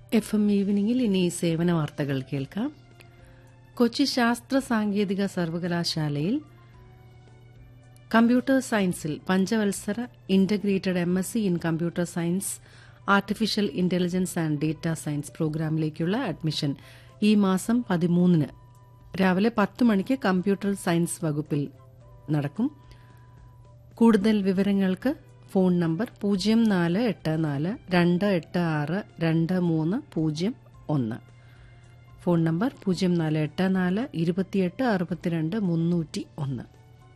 F M ഈവനിങ്ങിൽ ഇനി സേവന വാർത്തകൾ കേൾക്കാം കൊച്ചി ശാസ്ത്ര സാങ്കേതിക സർവകലാശാലയിൽ കമ്പ്യൂട്ടർ സയൻസിൽ പഞ്ചവത്സര integrated M S C in computer science artificial intelligence and data science പ്രോഗ്രാമിലേക്കുള്ള അഡ്മിഷൻ ഈ മാസം പതിമൂന്നിന് രാവിലെ പത്ത് മണിക്ക് കമ്പ്യൂട്ടർ സയൻസ് വകുപ്പിൽ നടക്കും കൂടുതൽ വിവരങ്ങൾക്ക് ഫോൺ നമ്പർ പൂജ്യം നാല് എട്ട് നാല് രണ്ട് എട്ട് ആറ് രണ്ട് മൂന്ന് പൂജ്യം ഒന്ന് ഫോൺ നമ്പർ പൂജ്യം നാല് എട്ട് നാല് ഇരുപത്തിയെട്ട് അറുപത്തിരണ്ട് മുന്നൂറ്റി ഒന്ന്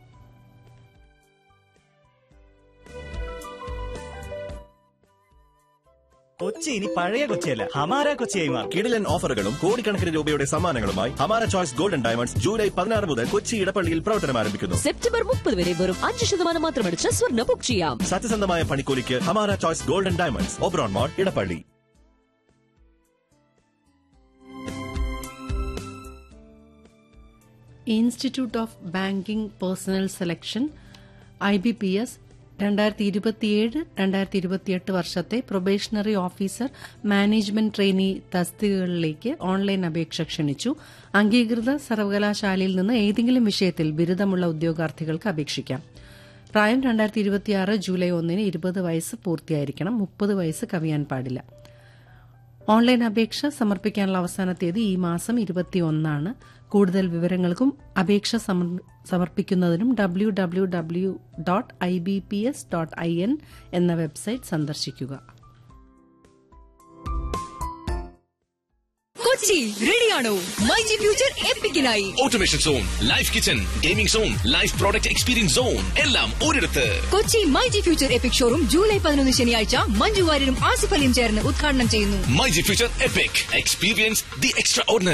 കൊച്ചി ഇനി പഴയ കൊച്ചിയല്ല ഹമാര കൊച്ചിയായി മാറും കിടിലൻ ഓഫറുകളും കോടിക്കണക്കിന് രൂപയുടെ സമ്മാനങ്ങളുമായി ഹമാര ചോയ്സ് ഗോൾഡൻ ഡയമണ്ട്സ് ജൂലൈ പതിനാറ് മുതൽ കൊച്ചി ഇടപ്പള്ളിയിൽ പ്രവർത്തനം ആരംഭിക്കുന്നു സെപ്റ്റംബർ മുപ്പത് വരെ വെറും അഞ്ച് ശതമാനം മാത്രമടിച്ച് സ്വർണ്ണ ബുക്ക് ചെയ്യാം സത്യസന്ധമായ പണിക്കൂലിക്ക് Hamara choice golden diamonds Oberon mall Edappally institute of banking personnel selection I B P S രണ്ടായിരത്തി ഇരുപത്തിയേഴ് രണ്ടായിരത്തി ഇരുപത്തിയെട്ട് വർഷത്തെ പ്രൊബേഷണറി ഓഫീസർ മാനേജ്മെന്റ് ട്രെയിനി തസ്തികകളിലേക്ക് ഓൺലൈൻ അപേക്ഷ ക്ഷണിച്ചു അംഗീകൃത സർവകലാശാലയിൽ നിന്ന് ഏതെങ്കിലും വിഷയത്തിൽ ബിരുദമുള്ള ഉദ്യോഗാർത്ഥികൾക്ക് അപേക്ഷിക്കാം പ്രായം രണ്ടായിരത്തി ഇരുപത്തിയാറ് ജൂലൈ ഒന്നിന് ഇരുപത് വയസ്സ് പൂർത്തിയായിരിക്കണം മുപ്പത് വയസ്സ് കവിയാൻ പാടില്ല ഓൺലൈൻ അപേക്ഷ സമർപ്പിക്കാനുള്ള അവസാന തീയതി ഈ മാസം ഇരുപത്തിയൊന്നാണ് കൂടുതൽ വിവരങ്ങൾക്കും അപേക്ഷ സമർ- സമർപ്പിക്കുന്നതിനും W W W dot I B P S dot I N എന്ന വെബ്സൈറ്റ് സന്ദർശിക്കുക കൊച്ചി റെഡിയാണോ മൈ ജി ഫ്യൂച്ചർ എപ്പിക്കിനായി automation zone life kitchen gaming zone life product experience zone എല്ലാം ഒരിടത്ത് Kochi my G future epic showroom July പതിനൊന്ന് ശനിയാഴ്ച മഞ്ജു വാര്യരും ആസിഫ് അലിയും ചേർന്ന് ഉദ്ഘാടനം ചെയ്യുന്നു my G future epic experience the extra